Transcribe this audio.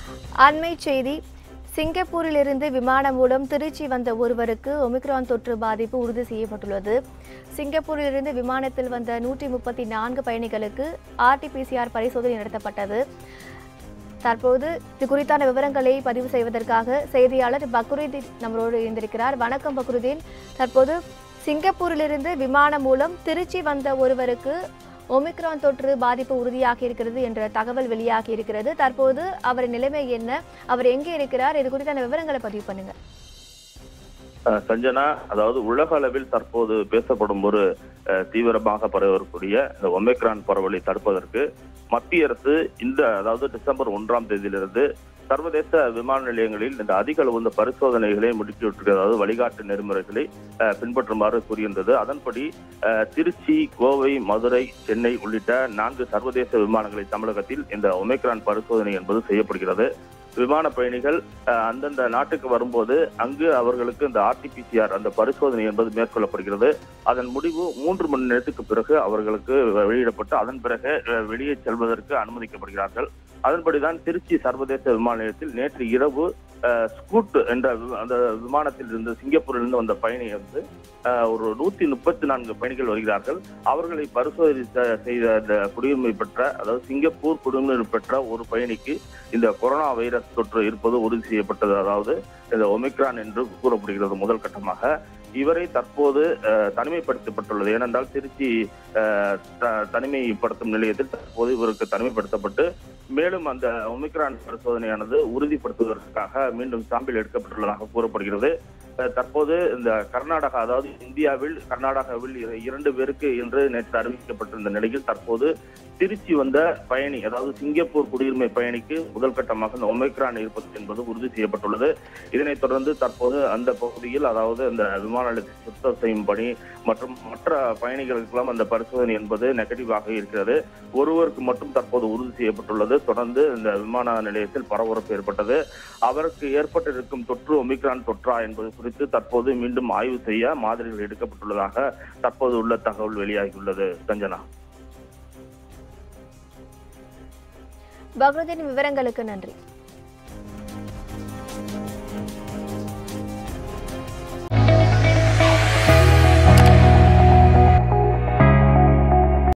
அண்மை செய்தி சிங்கப்பூரிலிருந்து விமானம் மூலம் திருச்சி வந்த ஒருவருக்கு ஒமிக்ரான் தொற்று பாதிப்பு உறுதி செய்யப்பட்டுள்ளது சிங்கப்பூரிலிருந்து விமானத்தில் வந்த நூற்றி முப்பத்தி நான்கு பயணிகளுக்கு ஆர்டிபிசிஆர் பரிசோதனை நடத்தப்பட்டது தற்போது இது குறித்தான விவரங்களை பதிவு செய்வதற்காக செய்தியாளர் பக்ருதீன் நம்மளோடு இருந்திருக்கிறார் வணக்கம் பக்ருதீன் தற்போது சிங்கப்பூரிலிருந்து விமானம் மூலம் திருச்சி வந்த ஒருவருக்கு ஒமிக்ரான் தொற்று பாதிப்பு உறுதியாகி இருக்கிறது என்ற தகவல் வெளியாகி இருக்கிறது தற்போது அவரின் நிலைமை என்ன அவர் எங்கே இருக்கிறார் இது குறித்தான விவரங்களை பதிவு பண்ணுங்க அஹ் சஞ்சனா அதாவது உலக அளவில் தற்போது பேசப்படும் ஒரு அஹ், தீவிரமாக பரவக்கூடிய இந்த ஒமேக்ரான் பரவலை தடுப்பதற்கு மத்திய அரசு இந்த அதாவது டிசம்பர் ஒன்றாம் தேதியிலிருந்து சர்வதேச விமான நிலையங்களில் இந்த அதிக அளவு இந்த பரிசோதனைகளை முடுக்கிவிட்டு அதாவது வழிகாட்டு நெறிமுறைகளை அஹ், பின்பற்றுமாறு கூறியிருந்தது அதன்படி அஹ், திருச்சி கோவை மதுரை சென்னை உள்ளிட்ட நான்கு சர்வதேச விமானங்களை தமிழகத்தில் இந்த ஒமேக்ரான் பரிசோதனை என்பது செய்யப்படுகிறது விமான பயணிகள் அஹ், அந்தந்த நாட்டுக்கு வரும்போது அங்கு அவர்களுக்கு இந்த ஆர்டிபிசிஆர் அந்த பரிசோதனை என்பது மேற்கொள்ளப்படுகிறது அதன் முடிவு மூன்று மணி நேரத்துக்கு பிறகு அவர்களுக்கு வெளியிடப்பட்டு அதன் பிறகு அஹ், வெளியே செல்வதற்கு அனுமதிக்கப்படுகிறார்கள் அதன்படிதான் திருச்சி சர்வதேச விமான நிலையத்தில் நேற்று இரவு அஹ், ஸ்கூட் என்ற வி- அந்த விமானத்தில் இருந்து சிங்கப்பூரிலிருந்து வந்த பயணி வந்து அஹ், ஒரு நூத்தி முப்பத்தி நான்கு பயணிகள் வருகிறார்கள் அவர்களை பரிசோதனை செ- செய்த அந்த குடியுரிமை பெற்ற அதாவது சிங்கப்பூர் குடியுரிமை பெற்ற ஒரு பயணிக்கு இந்த கொரோனா வைரஸ் தொற்று இருப்பது உறுதி செய்யப்பட்டது அதாவது இந்த ஒமிக்ரான் என்று கூறப்படுகிறது முதல் கட்டமாக இவரை தற்போது அஹ், தனிமைப்படுத்தப்பட்டுள்ளது ஏனென்றால் திருச்சி அஹ், த- தனிமைப்படுத்தும் நிலையத்தில் தற்போது இவருக்கு தனிமைப்படுத்தப்பட்டு மேலும் அந்த ஒமிக்ரான் பரிசோதனையானது உறுதிப்படுத்துவதற்காக மீண்டும் சாம்பிள் எடுக்கப்பட்டுள்ளதாக கூறப்படுகிறது அஹ், தற்போது இந்த கர்நாடகா அதாவது இந்தியாவில் கர்நாடகாவில் இர- இரண்டு பேருக்கு என்று நேற்று அறிவிக்கப்பட்டிருந்த நிலையில் தற்போது திருச்சி வந்த பயணி அதாவது சிங்கப்பூர் குடியுரிமை பயணிக்கு முதல் கட்டமாக இந்த ஒமைக்ரான் இருப்பது என்பது உறுதி செய்யப்பட்டுள்ளது இதனைத் தொடர்ந்து தற்போது அந்த பகுதியில் அதாவது அந்த விமான நிலையத்தை சுத்தம் செய்யும் பணி மற்றும் மற்ற பயணிகளுக்கெல்லாம் அந்த பரிசோதனை என்பது நெகட்டிவாக இருக்கிறது ஒருவருக்கு மட்டும் தற்போது உறுதி செய்யப்பட்டுள்ளது தொடர்ந்து இந்த விமான நிலையத்தில் பரபரப்பு ஏற்பட்டது அவருக்கு ஏற்பட்டிருக்கும் தொற்று ஒமிக்ரான் தொற்றா என்பது குறித்து தற்போது மீண்டும் ஆய்வு செய்ய மாதிரிகள் எடுக்கப்பட்டுள்ளதாக தற்போது உள்ள தகவல் வெளியாகியுள்ளது சஞ்சனா பக்ருதீன் விவரங்களுக்கு நன்றி